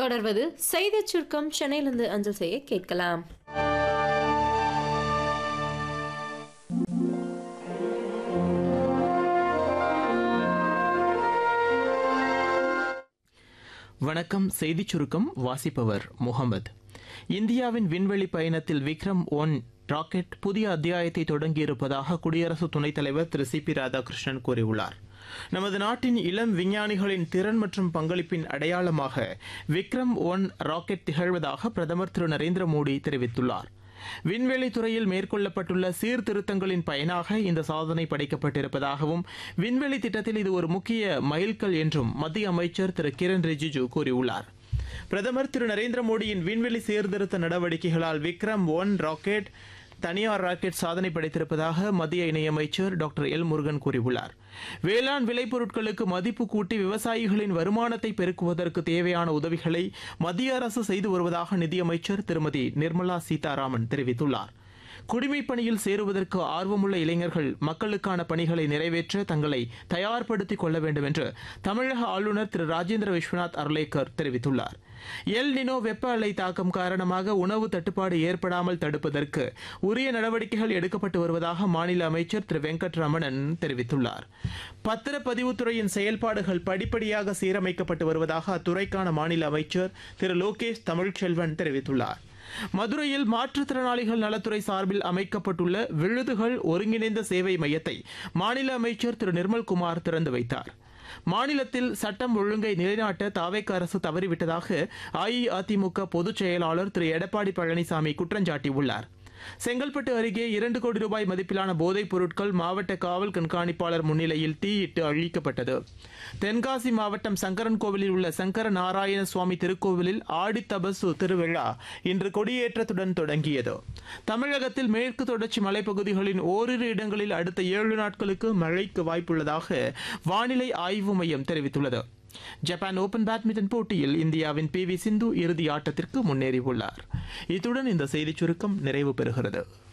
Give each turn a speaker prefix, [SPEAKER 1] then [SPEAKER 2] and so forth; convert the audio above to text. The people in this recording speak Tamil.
[SPEAKER 1] தொடர்வது செய்திச் சுருக்கம் சென்னையிலிருந்து அஞ்சல் செய்ய கேட்கலாம்
[SPEAKER 2] வணக்கம் செய்திச் சுருக்கம் வாசிப்பவர் முகமது இந்தியாவின் விண்வெளி பயணத்தில் விக்ரம் ஒன் ராக்கெட் புதிய அத்தியாயத்தை தொடங்கியிருப்பதாக குடியரசு துணைத் தலைவர் திரு சி பி ராதாகிருஷ்ணன் கூறியுள்ளார் நமது நாட்டின் இளம் விஞ்ஞானிகளின் திறன் மற்றும் பங்களிப்பின் அடையாளமாக விக்ரம் ஒன் ராக்கெட் திகழ்வதாக பிரதமர் திரு நரேந்திர மோடி தெரிவித்துள்ளார் விண்வெளி துறையில் மேற்கொள்ளப்பட்டுள்ள சீர்திருத்தங்களின் பயனாக இந்த சாதனை படைக்கப்பட்டிருப்பதாகவும் விண்வெளி திட்டத்தில் இது ஒரு முக்கிய மைல்கல் என்றும் மத்திய அமைச்சர் திரு கிரண் ரிஜிஜு கூறியுள்ளார் பிரதமர் திரு நரேந்திர மோடியின் விண்வெளி சீர்திருத்த நடவடிக்கைகளால் விக்ரம் ஒன் ராக்கெட் தனியார் ராக்கெட் சாதனை படைத்திருப்பதாக மத்திய இணையமைச்சர் டாக்டர் எல் முருகன் கூறியுள்ளார் வேளாண் விளைபொருட்களுக்கு மதிப்பு கூட்டி விவசாயிகளின் வருமானத்தை பெருக்குவதற்கு தேவையான உதவிகளை மத்திய அரசு செய்து வருவதாக நிதியமைச்சர் திருமதி நிர்மலா சீதாராமன் தெரிவித்துள்ளார் குடிமைப் பணியில் சேருவதற்கு ஆர்வமுள்ள இளைஞர்கள் மக்களுக்கான பணிகளை நிறைவேற்ற தங்களை தயார்படுத்திக் கொள்ள வேண்டும் என்று தமிழக ஆளுநர் திரு ராஜேந்திர விஸ்வநாத் அர்லேக்கர் தெரிவித்துள்ளார் எல் நினோ வெப்ப அலை தாக்கம் காரணமாக உணவு தட்டுப்பாடு ஏற்படாமல் தடுப்பதற்கு உரிய நடவடிக்கைகள் எடுக்கப்பட்டு வருவதாக மாநில அமைச்சர் திரு வெங்கட்ரமணன் தெரிவித்துள்ளார் பத்திரப்பதிவுத்துறையின் செயல்பாடுகள் படிப்படியாக சீரமைக்கப்பட்டு வருவதாக அத்துறைக்கான மாநில அமைச்சர் திரு லோகேஷ் தமிழ்ச்செல்வன் தெரிவித்துள்ளார் மதுரையில் மாற்றுத்திறனாளிகள் நலத்துறை சார்பில் அமைக்கப்பட்டுள்ள விழுதுகள் ஒருங்கிணைந்த சேவை மையத்தை மாநில அமைச்சர் திரு நிர்மல்குமார் திறந்து வைத்தார் மாநிலத்தில் சட்டம் ஒழுங்கை நிலைநாட்ட தாவேக்க அரசு தவறிவிட்டதாக அஇஅதிமுக பொதுச் செயலாளர் திரு எடப்பாடி பழனிசாமி குற்றஞ்சாட்டியுள்ளார் செங்கல்பட்டு அருகே இரண்டு கோடி ரூபாய் மதிப்பிலான போதைப் பொருட்கள் மாவட்ட காவல் கண்காணிப்பாளர் முன்னிலையில் தீயிட்டு அழிக்கப்பட்டது தென்காசி மாவட்டம் சங்கரன் கோவிலில் உள்ள சங்கர நாராயண சுவாமி திருக்கோவிலில் ஆடித்தபசு திருவிழா இன்று கொடியேற்றத்துடன் தொடங்கியது தமிழகத்தில் மேற்கு தொடர்ச்சி மலைப்பகுதிகளின் ஓரிரு இடங்களில் அடுத்த ஏழு நாட்களுக்கு மழைக்கு வாய்ப்புள்ளதாக வானிலை ஆய்வு மையம் தெரிவித்துள்ளது ஜப்பான் ஓபன் பேட்மிண்டன் போட்டியில் இந்தியாவின் பி வி சிந்து இறுதி ஆட்டத்திற்கு முன்னேறியுள்ளார் இத்துடன் இந்த செய்திச் சுருக்கம் நிறைவு பெறுகிறது